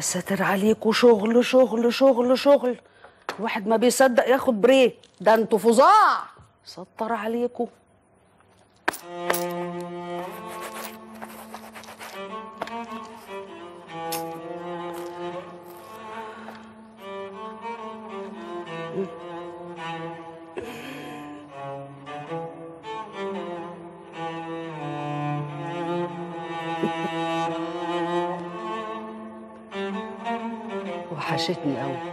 يا ساتر عليكوا شغل شغل شغل شغل الواحد ما بيصدق ياخد بريك ده انتوا فظاع سطر عليكوا وحشتني قوي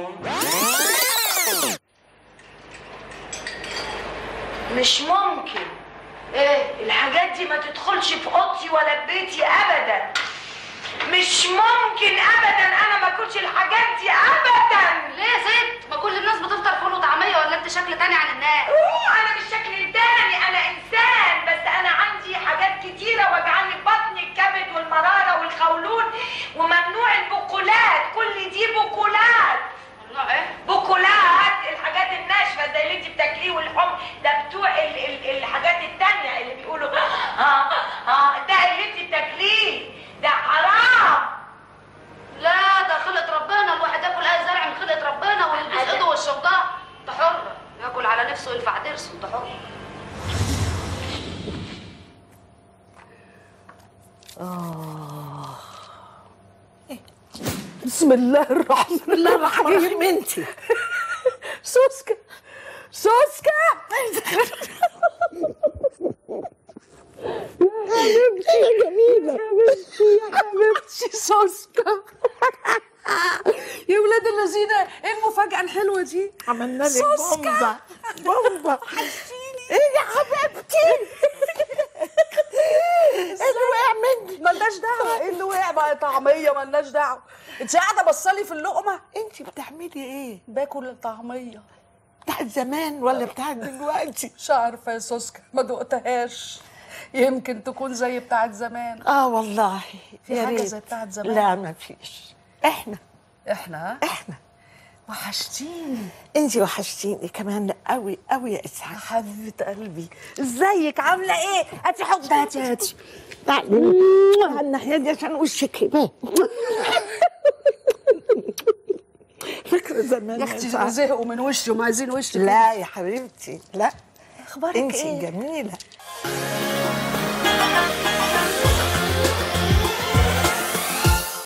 مش ممكن ايه الحاجات دي ما تدخلش في اوضتي ولا في بيتي ابدا مش ممكن ابدا انا ما اكلش الحاجات دي ابدا ليه يا ست ما كل الناس بتفطر فول وطعميه ولا انت شكل تاني عن الناس أوه، انا بالشكل التاني انا انسان بس انا عندي حاجات كتيره وجعاني بطني الكبد والمراره والقولون وممنوع البقولات كل دي بقولات ممنوع ايه بقولات الحاجات الناشفه زي اللي انت بتاكليه والحم ده بتوع ال ال الحاجات التانية اللي بيقولوا ها ها ده اللي انت بتاكليه ده حرام لا ده خلقة ربنا الواحد ياكل اي زرع من خلقة ربنا ويلبس ايده والشوكة انت حر ياكل على نفسه ويلفع ضرسه انت حر بسم الله الرحمن بسم الله الرحمن الرحيم انت سوسكا سوسكا يا جميله يا حبيبتي سوسكا يا ولاد الذين ايه المفاجأة الحلوة دي؟ عملنا لك سوسكا. بومبا بومبا ايه يا حبيبتي ايه اللي وقع مني ملناش دعوة ايه اللي وقع بقى طعمية ملناش دعوة انت قاعدة بصلي في اللقمة انت بتعملي ايه باكل الطعمية بتاعت زمان ولا بتاعت دلوقتي مش عارفة يا سوسكا ما دقتهاش يمكن تكون زي بتاعت زمان اه والله في يا حاجة ريت. زي بتاعت زمان؟ لا ما فيش احنا احنا احنا وحشتيني انت وحشتيني كمان قوي قوي يا اسعاد حبيبة قلبي ازيك عاملة ايه؟ هاتي حب هاتي هاتي تعالي على الناحيه دي عشان وشك يبان فاكره زمان يا يا اختي سعاد؟ زهقوا من وشهم عايزين وشك لا يا حبيبتي لا اخبارك انت ايه؟ جميله